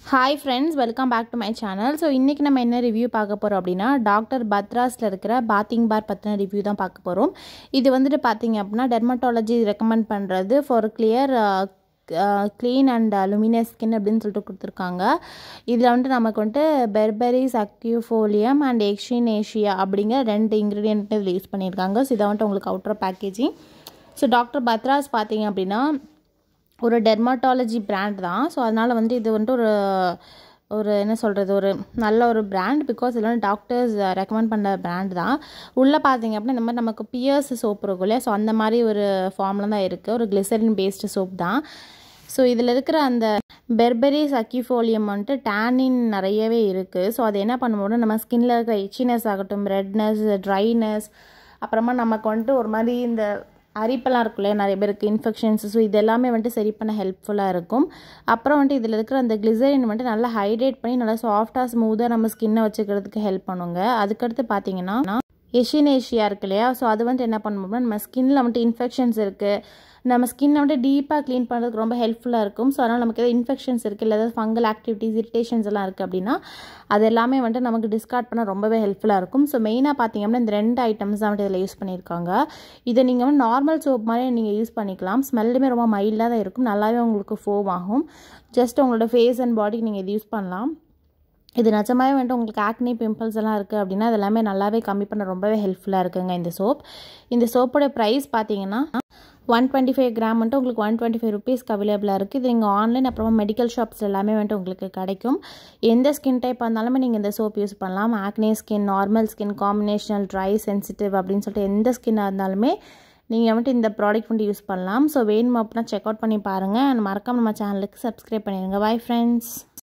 hi friends welcome back to my channel so இன்றைக்கி நம்ம என்ன ரிவ்யூ பார்க்க போகிறோம் அப்படின்னா டாக்டர் பத்ராஸில் இருக்கிற பாத்திங் பார் பற்றின ரிவ்யூ தான் பார்க்க போகிறோம் இது வந்துட்டு பார்த்தீங்க அப்படின்னா டெர்மட்டாலஜி ரெக்கமெண்ட் பண்ணுறது for clear clean and luminous skin அப்படின்னு சொல்லிட்டு கொடுத்துருக்காங்க இதில் வந்துட்டு நமக்கு வந்துட்டு பெர்பரிஸ் அக்யூஃபோலியம் அண்ட் எக்ஷினேஷியா அப்படிங்கிற ரெண்டு இன்க்ரீடியன்ட் இதில் யூஸ் பண்ணியிருக்காங்க ஸோ இதை வந்துட்டு உங்களுக்கு outer packaging so doctor Batra's பார்த்தீங்க அப்படின்னா ஒரு டெர்மாட்டாலஜி பிராண்ட் தான் ஸோ அதனால் வந்து இது வந்துட்டு ஒரு ஒரு என்ன சொல்கிறது ஒரு நல்ல ஒரு பிராண்ட் பிகாஸ் இதில் வந்து டாக்டர்ஸ் ரெக்கமெண்ட் பண்ணுற பிராண்ட் தான் உள்ளே பார்த்தீங்க அப்படின்னா இந்த மாதிரி நமக்கு பியர்ஸ் சோப் இருக்கும் இல்லையா ஸோ அந்த மாதிரி ஒரு ஃபார்மில் தான் இருக்குது ஒரு கிளிசரின் பேஸ்டு சோப் தான் ஸோ இதில் இருக்கிற அந்த பெர்பரிஸ் அக்கிஃபோலியம் வந்துட்டு டேனின் நிறையவே இருக்குது ஸோ அது என்ன பண்ணும்போது நம்ம ஸ்கின்ல இருக்கிற இச்சினஸ் ஆகட்டும் ரெட்னஸ் ட்ரைனஸ் அப்புறமா நமக்கு வந்துட்டு ஒரு மாதிரி இந்த அரிப்பெல்லாம் இருக்குல்ல நிறைய பேருக்கு இன்ஃபெக்ஷன்ஸ் ஸோ இது எல்லாமே வந்துட்டு சரி பண்ண ஹெல்ப்ஃபுல்லாக இருக்கும் அப்புறம் வந்துட்டு இதில் இருக்கிற அந்த கிளிசரின் வந்துட்டு நல்லா ஹைட்ரேட் பண்ணி நல்லா சாஃப்டாக ஸ்மூத்தாக நம்ம ஸ்கின்னை வச்சுக்கிறதுக்கு ஹெல்ப் பண்ணுங்க அதுக்கடுத்து பார்த்தீங்கன்னா எஷினேஷியா இருக்கு இல்லையா ஸோ அது வந்து என்ன பண்ணணும்னா நம்ம ஸ்கின்னில் வந்துட்டு இன்ஃபெக்ஷன்ஸ் இருக்குது நம்ம ஸ்கின்னை வந்துட்டு டீப்பாக க்ளீன் பண்ணுறதுக்கு ரொம்ப ஹெல்ப்ஃபுல்லாக இருக்கும் ஸோ அதனால் நமக்கு எதாவது இன்ஃபெக்ஷன்ஸ் இருக்குது இல்லை ஏதாவது ஃபங்கல் ஆக்டிவிட்டீஸ் இரிட்டேஷன்ஸ் எல்லாம் இருக்குது அப்படின்னா அது எல்லாமே வந்துட்டு நமக்கு டிஸ்கார்ட் பண்ண ரொம்பவே ஹெல்ப்ஃபுல்லாக இருக்கும் ஸோ மெயினாக பார்த்தீங்கன்னா இந்த ரெண்டு ஐட்டம்ஸ் தான் வந்துட்டு இதில் யூஸ் பண்ணியிருக்காங்க இதை நீங்கள் வந்து நார்மல் சோப் மாதிரி நீங்கள் யூஸ் பண்ணிக்கலாம் ஸ்மெல்லுமே ரொம்ப மைல்டாக தான் இருக்கும் நல்லாவே உங்களுக்கு ஃபோம் ஆகும் ஜஸ்ட் உங்களோட ஃபேஸ் அண்ட் பாடிக்கு நீங்கள் இது யூஸ் பண்ணலாம் இது நிஜமாவே வந்துட்டு உங்களுக்கு ஆக்னி பிம்பிள்ஸ் எல்லாம் இருக்குது அப்படின்னா அது எல்லாமே நல்லாவே கம்மி பண்ண ரொம்பவே ஹெல்ப்ஃபுல்லாக இருக்குங்க இந்த சோப் இந்த சோப்போட ப்ரைஸ் பார்த்தீங்கன்னா ஒன் டுவெண்ட்டி ஃபைவ் கிராம் வந்துட்டு உங்களுக்கு ஒன் டுவெண்ட்டி ஃபைவ் ருபீஸ்க்கு அவைலபிளாக இருக்குது இது நீங்கள் ஆன்லைன் அப்புறமா மெடிக்கல் ஷாப்ஸ் எல்லாமே வந்துட்டு உங்களுக்கு கிடைக்கும் எந்த ஸ்கின் டைப் இருந்தாலுமே நீங்கள் இந்த சோப் யூஸ் பண்ணலாம் acne skin normal skin combinational dry sensitive அப்படின்னு சொல்லிட்டு எந்த ஸ்கின்னாக இருந்தாலுமே நீங்கள் வந்துட்டு இந்த ப்ராடக்ட் வந்துட்டு யூஸ் பண்ணலாம் ஸோ வேணும் அப்படின்னா செக் அவுட் பண்ணி பாருங்கள் அண்ட் மறக்காம நம்ம சேனலுக்கு சப்ஸ்கிரைப் பண்ணிடுங்க பாய் ஃப்ரெண்ட்ஸ்